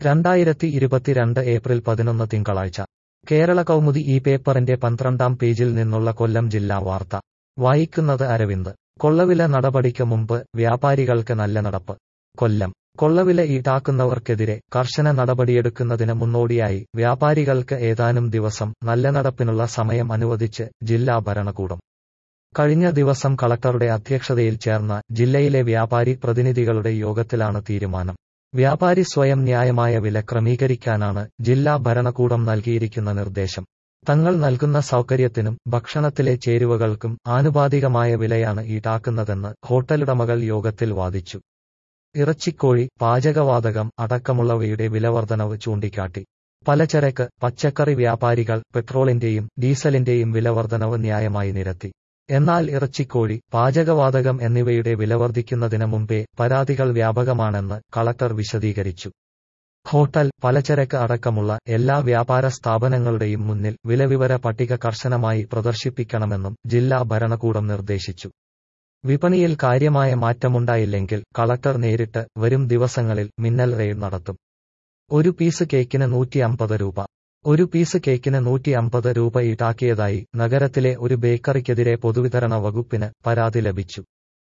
രണ്ടായിരത്തി ഇരുപത്തിരണ്ട് ഏപ്രിൽ പതിനൊന്ന് തിങ്കളാഴ്ച കേരള കൗമുദി ഈ പേപ്പറിന്റെ പന്ത്രണ്ടാം പേജിൽ നിന്നുള്ള കൊല്ലം ജില്ലാ വാർത്ത വായിക്കുന്നത് അരവിന്ദ് കൊള്ളവില നടപടിക്ക് മുമ്പ് വ്യാപാരികൾക്ക് നല്ല നടപ്പ് കൊല്ലം കൊള്ളവില ഈടാക്കുന്നവർക്കെതിരെ കർശന നടപടിയെടുക്കുന്നതിന് മുന്നോടിയായി വ്യാപാരികൾക്ക് ഏതാനും ദിവസം നല്ല നടപ്പിനുള്ള സമയം അനുവദിച്ച് ജില്ലാ ഭരണകൂടം കഴിഞ്ഞ ദിവസം കളക്ടറുടെ അധ്യക്ഷതയിൽ ചേർന്ന ജില്ലയിലെ വ്യാപാരി പ്രതിനിധികളുടെ യോഗത്തിലാണ് തീരുമാനം വ്യാപാരി സ്വയം ന്യായമായ വില ക്രമീകരിക്കാനാണ് ജില്ലാ ഭരണകൂടം നൽകിയിരിക്കുന്ന നിർദ്ദേശം തങ്ങൾ നൽകുന്ന സൗകര്യത്തിനും ഭക്ഷണത്തിലെ ചേരുവകൾക്കും ആനുപാതികമായ വിലയാണ് ഈടാക്കുന്നതെന്ന് ഹോട്ടലുടമകൾ യോഗത്തിൽ വാദിച്ചു ഇറച്ചിക്കോഴി പാചകവാതകം അടക്കമുള്ളവയുടെ വിലവർധനവ് ചൂണ്ടിക്കാട്ടി പലചരക്ക് പച്ചക്കറി വ്യാപാരികൾ പെട്രോളിന്റെയും ഡീസലിന്റെയും വിലവർധനവ് ന്യായമായി നിരത്തി എന്നാൽ ഇറച്ചിക്കോഴി പാചകവാതകം എന്നിവയുടെ വില വർദ്ധിക്കുന്നതിന് മുമ്പേ പരാതികൾ വ്യാപകമാണെന്ന് കളക്ടർ വിശദീകരിച്ചു ഹോട്ടൽ പലചരക്ക് അടക്കമുള്ള എല്ലാ വ്യാപാര സ്ഥാപനങ്ങളുടെയും മുന്നിൽ വിലവിവര പട്ടിക കർശനമായി പ്രദർശിപ്പിക്കണമെന്നും ജില്ലാ ഭരണകൂടം നിർദ്ദേശിച്ചു വിപണിയിൽ കാര്യമായ മാറ്റമുണ്ടായില്ലെങ്കിൽ കളക്ടർ നേരിട്ട് വരും ദിവസങ്ങളിൽ മിന്നൽ റെയ്ഡ് നടത്തും ഒരു പീസ് കേക്കിന് നൂറ്റി അമ്പത് രൂപ ഒരു പീസ് കേക്കിന് നൂറ്റി അമ്പത് രൂപ ഈടാക്കിയതായി നഗരത്തിലെ ഒരു ബേക്കറിക്കെതിരെ പൊതുവിതരണ വകുപ്പിന് പരാതി ലഭിച്ചു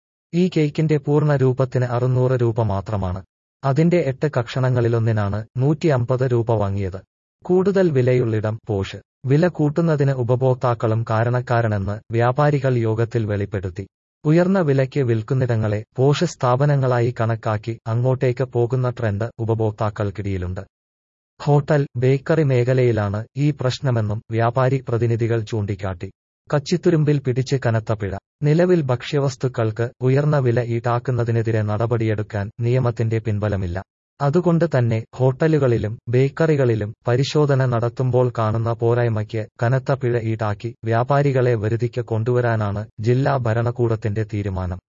ഈ കേക്കിന്റെ പൂർണ്ണ രൂപത്തിന് അറുന്നൂറ് രൂപ മാത്രമാണ് അതിന്റെ എട്ട് കഷണങ്ങളിലൊന്നിനാണ് നൂറ്റി അമ്പത് രൂപ വാങ്ങിയത് കൂടുതൽ വിലയുള്ളിടം പോഷ് വില കൂട്ടുന്നതിന് ഉപഭോക്താക്കളും കാരണക്കാരനെന്ന് വ്യാപാരികൾ യോഗത്തിൽ വെളിപ്പെടുത്തി ഉയർന്ന വിലയ്ക്ക് വിൽക്കുന്നിടങ്ങളെ പോഷ് സ്ഥാപനങ്ങളായി കണക്കാക്കി അങ്ങോട്ടേക്ക് പോകുന്ന ട്രെൻഡ് ഉപഭോക്താക്കൾക്കിടയിലുണ്ട് ഹോട്ടൽ ബേക്കറി മേഖലയിലാണ് ഈ പ്രശ്നമെന്നും വ്യാപാരി പ്രതിനിധികൾ ചൂണ്ടിക്കാട്ടി കച്ചിത്തുരുമ്പിൽ പിടിച്ച് കനത്ത പിഴ നിലവിൽ ഭക്ഷ്യവസ്തുക്കൾക്ക് ഉയർന്ന വില ഈടാക്കുന്നതിനെതിരെ നടപടിയെടുക്കാൻ നിയമത്തിന്റെ പിൻബലമില്ല അതുകൊണ്ട് തന്നെ ഹോട്ടലുകളിലും ബേക്കറികളിലും പരിശോധന നടത്തുമ്പോൾ കാണുന്ന പോരായ്മയ്ക്ക് കനത്ത പിഴ ഈടാക്കി വ്യാപാരികളെ വരുതിക്ക് കൊണ്ടുവരാനാണ് ജില്ലാ ഭരണകൂടത്തിന്റെ തീരുമാനം